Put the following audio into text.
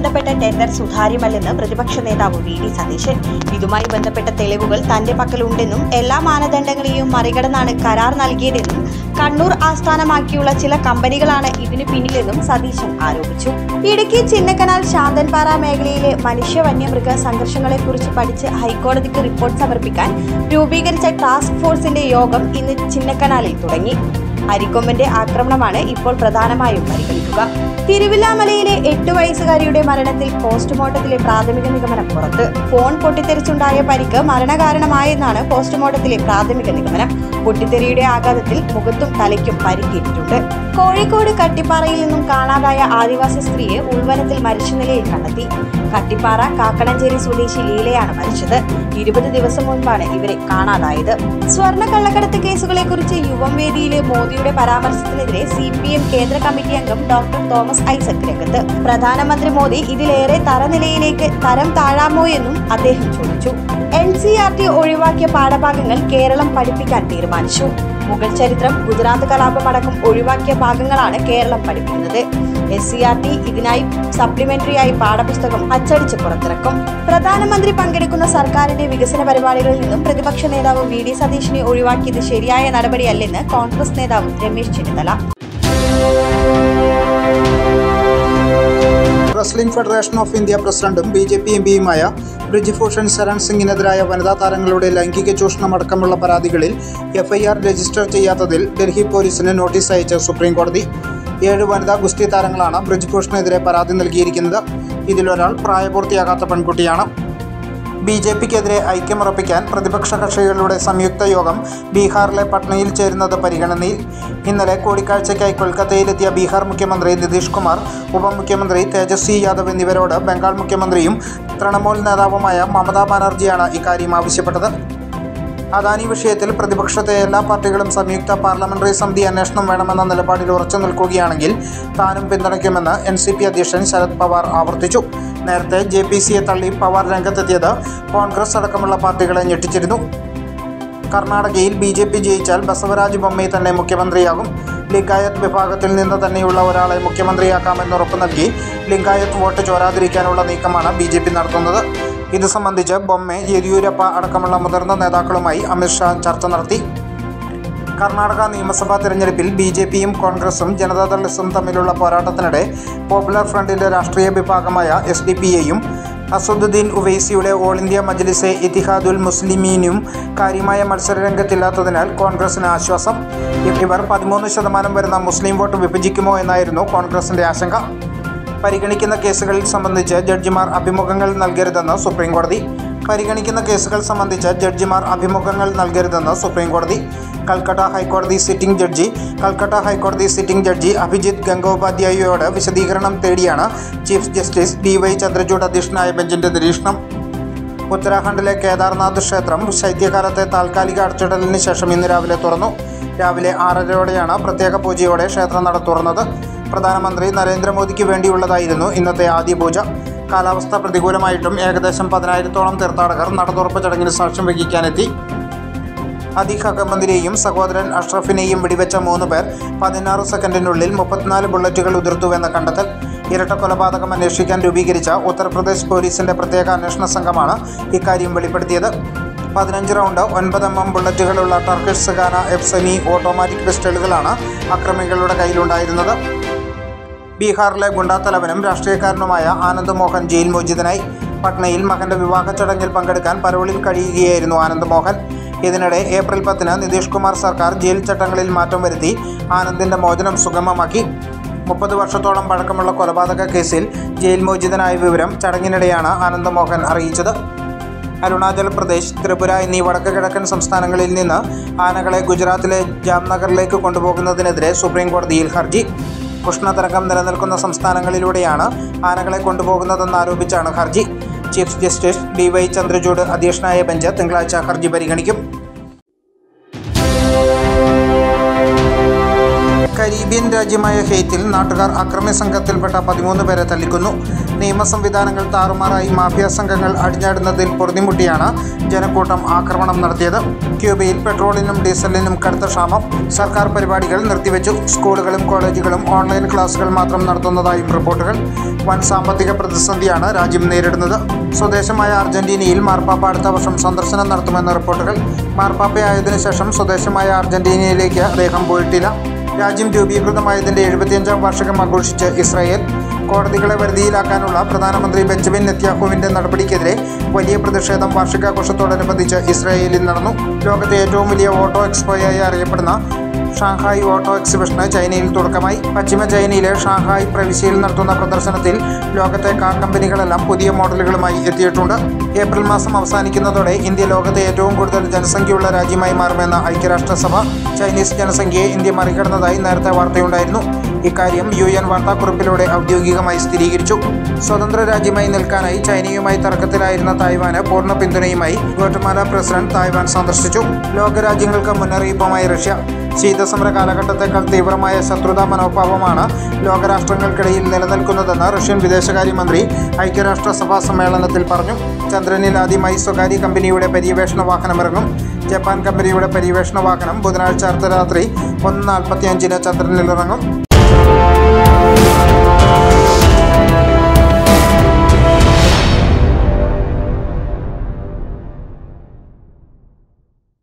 ബന്ധപ്പെട്ട ടെൻഡർ സുതാര്യമല്ലെന്ന് പ്രതിപക്ഷ നേതാവ് വി ഡി സതീശൻ ഇതുമായി ബന്ധപ്പെട്ട തെളിവുകൾ തന്റെ പക്കലുണ്ടെന്നും എല്ലാ മാനദണ്ഡങ്ങളെയും മറികടന്നാണ് കരാർ നൽകിയതെന്നും കണ്ണൂർ ആസ്ഥാനമാക്കിയുള്ള ചില കമ്പനികളാണ് ഇതിനു പിന്നിലെന്നും സതീശൻ ആരോപിച്ചു ഇടുക്കി ചിന്നക്കനാൽ ശാന്തൻപാറ മേഖലയിലെ മനുഷ്യ വന്യമൃഗ സംഘർഷങ്ങളെക്കുറിച്ച് പഠിച്ച് ഹൈക്കോടതിക്ക് റിപ്പോർട്ട് സമർപ്പിക്കാൻ രൂപീകരിച്ച ടാസ്ക് ഫോഴ്സിന്റെ യോഗം ഇന്ന് ചിന്നക്കനാലിൽ തുടങ്ങി അരിക്കൊമ്പന്റെ ആക്രമണമാണ് ഇപ്പോൾ പ്രധാനമായും പരിഗണിക്കുക തിരുവില്ലാമലയിലെ എട്ട് വയസ്സുകാരിയുടെ മരണത്തിൽ പോസ്റ്റ്മോർട്ടത്തിലെ പ്രാഥമിക നിഗമനം പുറത്ത് ഫോൺ പൊട്ടിത്തെറിച്ചുണ്ടായ പരിക്ക് മരണകാരണമായെന്നാണ് പോസ്റ്റ്മോർട്ടത്തിലെ പ്രാഥമിക നിഗമനം പൊട്ടിത്തെറിയുടെ ആഘാതത്തിൽ മുഖത്തും തലയ്ക്കും പരിക്കേറ്റിട്ടുണ്ട് കോഴിക്കോട് കട്ടിപ്പാറയിൽ നിന്നും കാണാതായ ആദിവാസി സ്ത്രീയെ ഉൾവനത്തിൽ മരിച്ച നിലയിൽ കണ്ടെത്തി കട്ടിപ്പാറ കാക്കണഞ്ചേരി സ്വദേശി ലീലയാണ് മരിച്ചത് ഇരുപത് ദിവസം മുൻപാണ് ഇവരെ കാണാതായത് സ്വർണ്ണ കള്ളക്കടത്ത് കേസുകളെ കുറിച്ച് യുവം വേദിയിലെ മോദിയുടെ പരാമർശത്തിനെതിരെ സി പി എം കേന്ദ്ര കമ്മിറ്റി അംഗം ഡോക്ടർ തോമസ് ഐസക് രംഗത്ത് പ്രധാനമന്ത്രി മോദി ഇതിലേറെ തരനിലയിലേക്ക് തരം താഴാമോ എന്നും അദ്ദേഹം ചോദിച്ചു എൻ സി ആർ ടി ഒഴിവാക്കിയ പാഠഭാഗങ്ങൾ കേരളം പഠിപ്പിക്കാൻ തീരുമാനിച്ചു മുഗൾ ചരിത്രം ഗുജറാത്ത് കലാപം അടക്കം ഒഴിവാക്കിയ ഭാഗങ്ങളാണ് കേരളം പഠിപ്പിക്കുന്നത് എസ് സി ആർ ടി ഇതിനായി സപ്ലിമെന്ററി ആയി പാഠപുസ്തകം അച്ചടിച്ച് പുറത്തിറക്കും പ്രധാനമന്ത്രി പങ്കെടുക്കുന്ന സർക്കാരിന്റെ വികസന പരിപാടികളിൽ നിന്നും പ്രതിപക്ഷ നേതാവ് വി ഡി സതീഷിനെ ഒഴിവാക്കിയത് ശരിയായ നടപടിയല്ലെന്ന് കോൺഗ്രസ് നേതാവ് Ramesh Chennithala wrestling federation of India പ്രസിഡന്റും ബി ജെ പി എം പിയുമായ ബ്രിജ്ഭൂഷൺ ശരൺ സിംഗിനെതിരായ വനിതാ താരങ്ങളുടെ ലൈംഗിക ചൂഷണമടക്കമുള്ള പരാതികളിൽ എഫ്ഐആർ രജിസ്റ്റർ ചെയ്യാത്തതിൽ ഡൽഹി പോലീസിന് നോട്ടീസ് അയച്ച സുപ്രീം കോടതി ഏഴ് വനിതാ ഗുസ്തി താരങ്ങളാണ് ബ്രിജ്ഭൂഷണെതിരെ പരാതി നൽകിയിരിക്കുന്നത് ഇതിലൊരാൾ പ്രായപൂർത്തിയാകാത്ത പെൺകുട്ടിയാണ് ബി ജെ പിക്കെതിരെ ഐക്യമുറപ്പിക്കാൻ പ്രതിപക്ഷ കക്ഷികളുടെ സംയുക്ത യോഗം ബീഹാറിലെ പട്നയിൽ ചേരുന്നത് പരിഗണനയിൽ ഇന്നലെ കൂടിക്കാഴ്ചയ്ക്കായി കൊൽക്കത്തയിലെത്തിയ ബീഹാർ മുഖ്യമന്ത്രി നിതീഷ് കുമാർ ഉപമുഖ്യമന്ത്രി തേജസ്വി യാദവ് എന്നിവരോട് ബംഗാൾ മുഖ്യമന്ത്രിയും തൃണമൂൽ നേതാവുമായ മമതാ ബാനർജിയാണ് ഇക്കാര്യം ആവശ്യപ്പെട്ടത് അദാനി വിഷയത്തിൽ പ്രതിപക്ഷത്തെ എല്ലാ പാർട്ടികളും സംയുക്ത പാർലമെന്ററി സമിതി അന്വേഷണം വേണമെന്ന നിലപാടിൽ ഉറച്ചു നിൽക്കുകയാണെങ്കിൽ താനും പിന്തുണയ്ക്കുമെന്ന് എൻ സി പി അധ്യക്ഷൻ ശരത് പവാർ ആവർത്തിച്ചു നേരത്തെ ജെ പി സിയെ തള്ളി പവാർ രംഗത്തെത്തിയത് കോൺഗ്രസ് അടക്കമുള്ള പാർട്ടികളെ ഞെട്ടിച്ചിരുന്നു കർണാടകയിൽ ബി ജെ പി ജയിച്ചാൽ ബസവരാജ് ബൊമ്മൈ തന്നെ മുഖ്യമന്ത്രിയാകും ലിംഗായത്ത് വിഭാഗത്തിൽ നിന്ന് തന്നെയുള്ള ഒരാളെ മുഖ്യമന്ത്രിയാക്കാമെന്ന് ഉറപ്പു നൽകി ലിംഗായത്ത് വോട്ട് ചോരാതിരിക്കാനുള്ള നീക്കമാണ് ബി ജെ പി നടത്തുന്നത് ഇത് സംബന്ധിച്ച് ബൊമ്മെ യെദ്യൂരപ്പ അടക്കമുള്ള മുതിർന്ന നേതാക്കളുമായി അമിത്ഷാ ചർച്ച നടത്തി കർണാടക നിയമസഭാ തെരഞ്ഞെടുപ്പിൽ ബി ജെ പിയും കോൺഗ്രസും ജനതാദൾ എസും തമ്മിലുള്ള പോരാട്ടത്തിനിടെ പോപ്പുലർ ഫ്രണ്ടിന്റെ രാഷ്ട്രീയ വിഭാഗമായ എസ് ഡി പി എയും അസദുദ്ദീൻ ഉവൈസിയുടെ ഓൾ ഇന്ത്യ മജ്ലിസെ ഇത്തിഹാദുൽ മുസ്ലിമീനും കാര്യമായ മത്സരരംഗത്തില്ലാത്തതിനാൽ കോൺഗ്രസിന് ആശ്വാസം ഇവർ പതിമൂന്ന് ശതമാനം വരുന്ന മുസ്ലിം വോട്ട് വിഭജിക്കുമോ എന്നായിരുന്നു കോൺഗ്രസിന്റെ ആശങ്ക പരിഗണിക്കുന്ന കേസുകൾ സംബന്ധിച്ച് ജഡ്ജിമാർ അഭിമുഖങ്ങൾ നൽകരുതെന്ന് സുപ്രീം കോടതി പരിഗണിക്കുന്ന കേസുകൾ സംബന്ധിച്ച് ജഡ്ജിമാർ അഭിമുഖങ്ങൾ നൽകരുതെന്ന് സുപ്രീം കോടതി കൽക്കട്ട ഹൈക്കോടതി സിറ്റിംഗ് ജഡ്ജി കൽക്കട്ട ഹൈക്കോടതി സിറ്റിംഗ് ജഡ്ജി അഭിജിത്ത് ഗംഗോപാധ്യായയോട് വിശദീകരണം തേടിയാണ് chief justice D Y Chandrachud അധ്യക്ഷനായ ബെഞ്ചിന്റെ നിരീക്ഷണം ഉത്തരാഖണ്ഡിലെ കേദാർനാഥ് ക്ഷേത്രം ശൈത്യകാലത്തെ താൽക്കാലിക അടച്ചിടലിന് ശേഷം ഇന്ന് രാവിലെ തുറന്നു രാവിലെ ആറരയോടെയാണ് പ്രത്യേക പൂജയോടെ ക്ഷേത്രനട തുറന്നത് പ്രധാനമന്ത്രി നരേന്ദ്രമോദിക്ക് വേണ്ടിയുള്ളതായിരുന്നു ഇന്നത്തെ ആദ്യ പൂജ കാലാവസ്ഥ പ്രതികൂലമായിട്ടും ഏകദേശം പതിനായിരത്തോളം തീർത്ഥാടകർ നട തുറപ്പ് ചടങ്ങിന് സാക്ഷ്യം വഹിക്കാനെത്തി അദീഖ് അഹമ്മദിനെയും സഹോദരൻ അഷ്റഫിനെയും വെടിവെച്ച മൂന്ന് പേർ പതിനാറ് സെക്കൻഡിനുള്ളിൽ മുപ്പത്തിനാല് ബുള്ളറ്റുകൾ ഉതിർത്തുവെന്ന കണ്ടെത്തൽ ഇരട്ട കൊലപാതകം അന്വേഷിക്കാൻ രൂപീകരിച്ച ഉത്തർപ്രദേശ് പോലീസിന്റെ പ്രത്യേക അന്വേഷണ സംഘമാണ് ഇക്കാര്യം വെളിപ്പെടുത്തിയത് പതിനഞ്ച് റൗണ്ട് ഒൻപത് എം എം ബുള്ളറ്റുകളുള്ള Turkish Zigana F semi automatic പിസ്റ്റളുകളാണ് അക്രമികളുടെ കയ്യിലുണ്ടായിരുന്നത് ബീഹാറിലെ ഗുണ്ടാത്തലവനും രാഷ്ട്രീയക്കാരനുമായ ആനന്ദ് മോഹൻ ജയിൽ മോചിതനായി പട്നയിൽ മകന്റെ വിവാഹ ചടങ്ങിൽ പങ്കെടുക്കാൻ പരോളിൽ കഴിയുകയായിരുന്നു ആനന്ദ് മോഹൻ ഇതിനിടെ ഏപ്രിൽ പത്തിന് നിതീഷ് കുമാർ സർക്കാർ ജയിൽ ചട്ടങ്ങളിൽ മാറ്റം വരുത്തി ആനന്ദിന്റെ മോചനം സുഗമമാക്കി മുപ്പത് വർഷത്തോളം പഴക്കമുള്ള കൊലപാതക കേസിൽ ജയിൽ മോചിതനായ വിവരം ചടങ്ങിനിടെയാണ് ആനന്ദ് മോഹൻ അറിയിച്ചത് അരുണാചൽ പ്രദേശ് ത്രിപുര എന്നീ വടക്ക് കിഴക്കൻ സംസ്ഥാനങ്ങളിൽ നിന്ന് ആനകളെ ഗുജറാത്തിലെ ജാംനഗറിലേക്ക് കൊണ്ടുപോകുന്നതിനെതിരെ സുപ്രീം കോടതിയിൽ ഹർജി ഉഷ്ണതരംഗം നിലനിൽക്കുന്ന സംസ്ഥാനങ്ങളിലൂടെയാണ് ആനകളെ കൊണ്ടുപോകുന്നതെന്നാരോപിച്ചാണ് ഹർജി chief justice D Y Chandrachud അധ്യക്ഷനായ ബെഞ്ച് തിങ്കളാഴ്ച ഹർജി പരിഗണിക്കും കരീബിയൻ രാജ്യമായ ഹെയ്ത്തിൽ നാട്ടുകാർ അക്രമി സംഘത്തിൽപ്പെട്ട പതിമൂന്ന് പേരെ തല്ലിക്കൊന്നു നിയമ സംവിധാനങ്ങൾ താറുമാറായി മാഫിയ സംഘങ്ങൾ അടിഞ്ഞാടുന്നതിൽ പൊറുതിമുട്ടിയാണ് ജനക്കൂട്ടം ആക്രമണം നടത്തിയത് ക്യൂബയിൽ പെട്രോളിനും ഡീസലിനും കടുത്ത ക്ഷാമം സർക്കാർ പരിപാടികൾ നിർത്തിവെച്ചു സ്കൂളുകളും കോളേജുകളും ഓൺലൈൻ ക്ലാസുകൾ മാത്രം നടത്തുന്നതായും റിപ്പോർട്ടുകൾ വൻ സാമ്പത്തിക പ്രതിസന്ധിയാണ് രാജ്യം നേരിടുന്നത് സ്വദേശമായ അർജന്റീനയിൽ മാർപ്പാപ്പ അടുത്ത വർഷം സന്ദർശനം നടത്തുമെന്ന റിപ്പോർട്ടുകൾ മാർപ്പാപ്പയായതിനു ശേഷം സ്വദേശമായ അർജന്റീനയിലേക്ക് അദ്ദേഹം പോയിട്ടില്ല രാജ്യം രൂപീകൃതമായതിൻ്റെ എഴുപത്തിയഞ്ചാം വാർഷികം ആഘോഷിച്ച് ഇസ്രായേൽ കോടതികളെ വരുതിയിലാക്കാനുള്ള പ്രധാനമന്ത്രി ബെഞ്ചമിൻ നെത്യാഹുവിൻ്റെ നടപടിക്കെതിരെ വലിയ പ്രതിഷേധം വാർഷികാഘോഷത്തോടനുബന്ധിച്ച് ഇസ്രായേലിൽ നടന്നു ലോകത്തെ ഏറ്റവും വലിയ ഓട്ടോ എക്സ്പോയായി അറിയപ്പെടുന്ന ഷാങ്ഹായ് ഓട്ടോ എക്സിബിഷന് ചൈനയിൽ തുടക്കമായി പശ്ചിമ ചൈനയിലെ ഷാങ്ഹായ് പ്രവിശ്യയിൽ നടത്തുന്ന പ്രദർശനത്തിൽ ലോകത്തെ കാർ കമ്പനികളെല്ലാം പുതിയ മോഡലുകളുമായി എത്തിയിട്ടുണ്ട് ഏപ്രിൽ മാസം അവസാനിക്കുന്നതോടെ ഇന്ത്യ ലോകത്തെ ഏറ്റവും കൂടുതൽ ജനസംഖ്യയുള്ള രാജ്യമായി മാറുമെന്ന ഐക്യരാഷ്ട്രസഭ ചൈനീസ് ജനസംഖ്യയെ ഇന്ത്യ മറികടന്നതായി നേരത്തെ വാർത്തയുണ്ടായിരുന്നു ഇക്കാര്യം യു എൻ വാർത്താക്കുറിപ്പിലൂടെ ഔദ്യോഗികമായി സ്ഥിരീകരിച്ചു സ്വതന്ത്ര രാജ്യമായി നിൽക്കാനായി ചൈനയുമായി തർക്കത്തിലായിരുന്ന തായ്വാന് പൂർണ്ണ പിന്തുണയുമായി ഗോട്ടമാല പ്രസിഡന്റ് തായ്വാൻ സന്ദർശിച്ചു ലോകരാജ്യങ്ങൾക്ക് മുന്നറിയിപ്പുമായി റഷ്യ ശീതസമര കാലഘട്ടത്തേക്കാൾ തീവ്രമായ ശത്രുതാ മനോഭാവമാണ് ലോകരാഷ്ട്രങ്ങൾക്കിടയിൽ നിലനിൽക്കുന്നതെന്ന് റഷ്യൻ വിദേശകാര്യമന്ത്രി ഐക്യരാഷ്ട്രസഭാ സമ്മേളനത്തിൽ പറഞ്ഞു ചന്ദ്രനിൽ ആദ്യമായി സ്വകാര്യ കമ്പനിയുടെ പര്യവേഷണ വാഹനമിറങ്ങും ജപ്പാൻ കമ്പനിയുടെ പര്യവേഷണ വാഹനം ബുധനാഴ്ച അർദ്ധരാത്രി ഒന്ന് നാൽപ്പത്തിയഞ്ചിന് ചന്ദ്രനിലിറങ്ങും